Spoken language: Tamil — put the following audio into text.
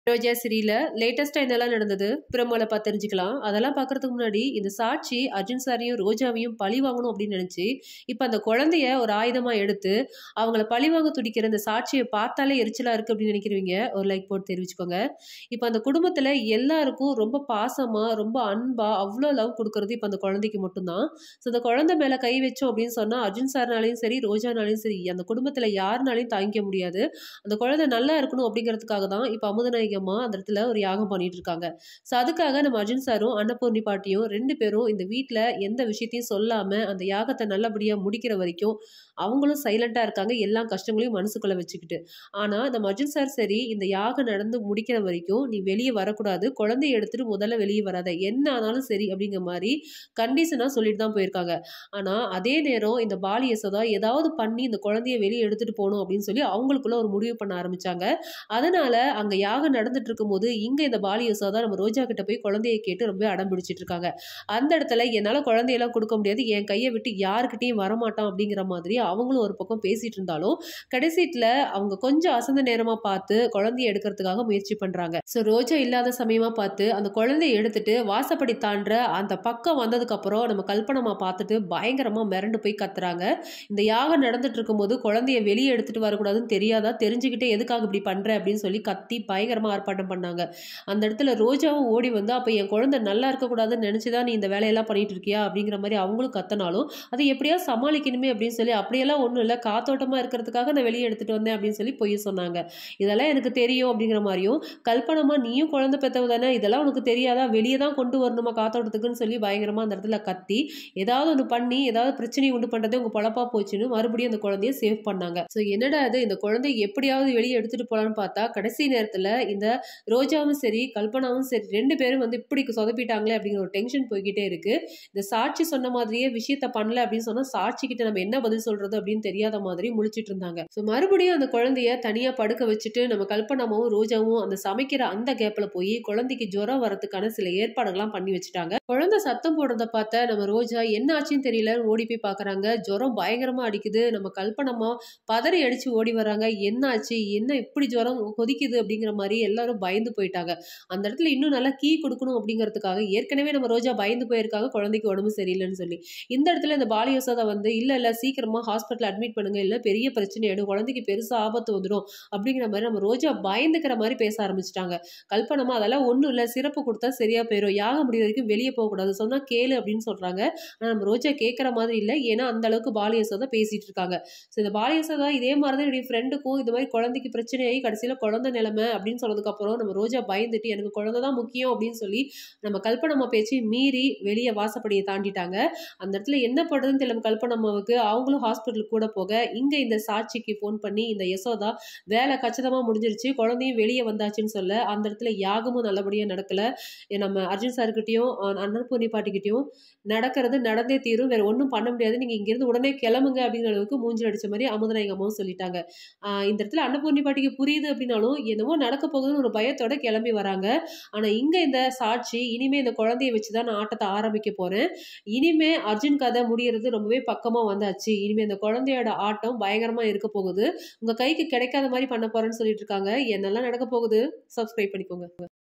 ரோஜா சீரியல்ல லேட்டஸ்டா என்னெல்லாம் நடந்தது பிரமோல பார்த்து தெரிஞ்சுக்கலாம் அதெல்லாம் பார்க்கறதுக்கு முன்னாடி இந்த சாட்சி அர்ஜுன் சாரையும் ரோஜாவையும் பழி வாங்கணும் அப்படின்னு நினைச்சு இப்போ அந்த குழந்தைய ஒரு ஆயுதமா எடுத்து அவங்கள பழி வாங்க துடிக்கிற இந்த சாட்சியை பார்த்தாலே எரிச்சலா இருக்கு அப்படின்னு நினைக்கிறவங்க ஒரு லைக் போட்டு தெரிவிச்சுக்கோங்க இப்போ அந்த குடும்பத்துல எல்லாருக்கும் ரொம்ப பாசமா ரொம்ப அன்பா அவ்வளோ லவ் கொடுக்கறது இப்போ அந்த குழந்தைக்கு மட்டும்தான் ஸோ அந்த குழந்தை மேல கை வச்சோம் அப்படின்னு சொன்னா அர்ஜுன் சார்னாலையும் சரி ரோஜானாலையும் சரி அந்த குடும்பத்துல யாருனாலையும் தாங்கிக்க முடியாது அந்த குழந்தை நல்லா இருக்கணும் அப்படிங்கிறதுக்காக தான் இப்போ அமுதநாயகி அம்மா அந்த இடத்துல ஒரு யாகம் பண்ணிட்டு இருக்காங்க ஸோ அதுக்காக நம்ம அர்ஜுன் சாரும் அன்னபூர்ணி பாட்டியும் ரெண்டு பேரும் இந்த வீட்டில் எந்த விஷயத்தையும் சொல்லாம அந்த யாகத்தை நல்லபடியா முடிக்கிற வரைக்கும் அவங்களும் சைலண்டா இருக்காங்க எல்லா கஷ்டங்களையும் மனசுக்குள்ள வச்சுக்கிட்டு ஆனா நம்ம அர்ஜுன் சார் சரி இந்த யாகம் நடந்து முடிக்கிற வரைக்கும் நீ வெளியே வரக்கூடாது குழந்தைய எடுத்துட்டு முதல்ல வெளியே வராத என்ன ஆனாலும் சரி அப்படிங்கிற மாதிரி கண்டிஷனா சொல்லிட்டு தான் போயிருக்காங்க ஆனா அதே நேரம் இந்த பாலி யசோதா ஏதாவது பண்ணி இந்த குழந்தைய வெளியே எடுத்துட்டு போகணும் அப்படின்னு சொல்லி அவங்களுக்குள்ள ஒரு முடிவு பண்ண ஆரம்பிச்சாங்க அதனால அங்க யாகம் நடந்துட்டு இருக்கும்போது இங்க இந்த பாலி யசோதா நம்ம ரோஜா கிட்ட போய் குழந்தைய கேட்டு ரொம்ப அடம் பிடிச்சிட்டு இருக்காங்க அந்த இடத்துல என்னால குழந்தையெல்லாம் கொடுக்க முடியாது என் கையை விட்டு யாருக்கிட்டையும் வரமாட்டான் அப்படிங்கிற மாதிரி அவங்களும் ஒரு பக்கம் பேசிட்டு இருந்தாலும் கடைசியில அவங்க கொஞ்சம் அசந்த நேரமா பார்த்து குழந்தைய எடுக்கிறதுக்காக முயற்சி பண்றாங்க ஸோ ரோஜா இல்லாத சமயமா பார்த்து அந்த குழந்தைய எடுத்துட்டு வாசப்படி தாண்டுற அந்த பக்கம் வந்ததுக்கு அப்புறம் நம்ம கல்பனமா பார்த்துட்டு பயங்கரமா மிரண்டு போய் கத்துறாங்க இந்த யாகம் நடந்துட்டு இருக்கும்போது குழந்தைய வெளியே எடுத்துட்டு வரக்கூடாதுன்னு தெரியாதா தெரிஞ்சுக்கிட்டே எதுக்காக இப்படி பண்ற அப்படின்னு சொல்லி கத்தி பயங்கரமா ஆர்ப்பாட்டம் பண்ணாங்க அந்த இடத்துல ரோஜாவும் ஓடி வந்து அப்ப என் குழந்தை நல்லா இருக்கக்கூடாதுன்னு நினைச்சுதான் நீ இந்த வேலையெல்லாம் பண்ணிட்டு இருக்கியா அப்படிங்கிற மாதிரி அவங்களும் கத்தனாலும் அதை எப்படியா சமாளிக்கணுமே அப்படின்னு சொல்லி அப்படியெல்லாம் ஒன்றும் இல்லை காத்தோட்டமா இருக்கிறதுக்காக நான் வெளியே எடுத்துட்டு வந்தேன் அப்படின்னு சொல்லி பொய் சொன்னாங்க இதெல்லாம் எனக்கு தெரியும் அப்படிங்கிற மாதிரியும் கல்பனமா நீயும் குழந்தை பெற்றவு தானே இதெல்லாம் உனக்கு தெரியாதா வெளியே தான் கொண்டு வரணுமா காத்தோட்டத்துக்குன்னு சொல்லி பயங்கரமா அந்த இடத்துல கத்தி ஏதாவது ஒன்று பண்ணி ஏதாவது பிரச்சனை உண்டு பண்றதே உங்க பொழப்பா போச்சுன்னு மறுபடியும் அந்த குழந்தைய சேவ் பண்ணாங்க ஸோ என்னடா இது இந்த குழந்தை எப்படியாவது வெளியே எடுத்துட்டு போலான்னு பார்த்தா கடைசி நேரத்துல இந்த ரோஜாவும் சரி கல்பனாவும் சரி ரெண்டு பேரும் வந்து இப்படி சொதப்பிட்டாங்களே அப்படிங்கிற ஒரு டென்ஷன் போய்கிட்டே இருக்கு இந்த சாட்சி சொன்ன மாதிரியே விஷயத்த பண்ணல அப்படின்னு சொன்னா சாட்சி கிட்ட நம்ம என்ன பதில் சொல்றது அப்படின்னு தெரியாத மாதிரி முழிச்சிட்டு இருந்தாங்க ஸோ மறுபடியும் அந்த குழந்தைய தனியா படுக்க வச்சுட்டு நம்ம கல்பனாவும் ரோஜாவும் அந்த சமைக்கிற அந்த கேப்ல போய் குழந்தைக்கு ஜுரம் வரதுக்கான சில ஏற்பாடுகள்லாம் பண்ணி வச்சுட்டாங்க குழந்தை சத்தம் போடுறத பார்த்த நம்ம ரோஜா என்ன ஆச்சுன்னு தெரியல ஓடி போய் பாக்குறாங்க ஜுரம் பயங்கரமா அடிக்குது நம்ம கல்பனமா பதறி அடிச்சு ஓடி வராங்க என்ன ஆச்சு என்ன இப்படி ஜுரம் கொதிக்குது அப்படிங்கிற மாதிரி எல்லாரும் பயந்து போயிட்டாங்க அந்த இடத்துல இன்னும் நல்லா கீ கொடுக்கணும் அப்படிங்கிறதுக்காக ஏற்கனவே நம்ம ரோஜா பயந்து போயிருக்காங்க குழந்தைக்கு உடம்பு சரியில்லைன்னு சொல்லி இந்த இடத்துல இந்த பாலி யசோதா வந்து இல்ல இல்ல சீக்கிரமா ஹாஸ்பிட்டல் அட்மிட் பண்ணுங்க இல்ல பெரிய பிரச்சனை ஆயிடும் குழந்தைக்கு பெருசா ஆபத்து வந்துடும் அப்படிங்கிற மாதிரி நம்ம ரோஜா பயந்துக்கிற மாதிரி பேச ஆரம்பிச்சிட்டாங்க கல்பனமா அதெல்லாம் ஒண்ணும் இல்ல சிறப்பு கொடுத்தா சரியா போயிடும் யாக முடிய வரைக்கும் வெளியே போகக்கூடாது சொன்னா கேளு அப்படின்னு சொல்றாங்க ஆனா நம்ம ரோஜா கேட்கற மாதிரி இல்லை ஏன்னா அந்த அளவுக்கு பாலி யசோதா பேசிட்டு இருக்காங்க ஸோ இந்த பாலி யசோதா இதே மாதிரி தான் என்னுடைய ஃப்ரெண்டுக்கும் இந்த மாதிரி குழந்தைக்கு பிரச்சனையாகி கடைசியில குழந்தை நிலைமை அப்படின்னு சொன்னதுக்கு அப்புறம் நம்ம ரோஜா பயந்துட்டு எனக்கு குழந்தை தான் முக்கியம் அப்படின்னு சொல்லி நம்ம கல்பனம்மா பேச்சு மீறி வெளியே வாசப்படியை தாண்டிட்டாங்க அந்த இடத்துல என்ன பண்றதுன்னு தெரியல கல்பனம்மாவுக்கு அவங்களும் ஹாஸ்பிட்டலுக்கு கூட போக இங்க இந்த சாட்சிக்கு ஃபோன் பண்ணி இந்த யசோதா வேலை கச்சிதமா முடிஞ்சிருச்சு குழந்தையும் வெளியே வந்தாச்சுன்னு சொல்ல அந்த இடத்துல யாகமும் நல்லபடியா நடக்கல நம்ம அர்ஜுன் சார்கிட்டயும் அன்னபூர்ணி பாட்டிக்கிட்டையும் நடக்கிறது நடந்தே தீரும் வேற ஒன்றும் பண்ண முடியாது நீங்க இங்கிருந்து உடனே கிளம்புங்க அப்படிங்கிற அளவுக்கு மூஞ்சில் அடிச்ச மாதிரி அமுதநாயக அம்மாவும் சொல்லிட்டாங்க ஆஹ் இந்த இடத்துல அன்னபூர்ணி பாட்டிக்கு புரியுது அப்படின்னாலும் என்னமோ நடக்க போகுதுன்னு ஒரு பயத்தோட கிளம்பி வராங்க ஆனா இங்க இந்த சாட்சி இனிமே இந்த குழந்தைய வச்சுதான் நான் ஆட்டத்தை ஆரம்பிக்க போறேன் இனிமே அர்ஜுன் கதை முடியறது ரொம்பவே பக்கமா வந்தாச்சு இனிமே இந்த குழந்தையோட ஆட்டம் பயங்கரமா இருக்க போகுது உங்க கைக்கு கிடைக்காத மாதிரி பண்ண போறேன்னு சொல்லிட்டு இருக்காங்க என்னெல்லாம் நடக்க போகுது சப்ஸ்கிரைப் பண்ணிக்கோங்க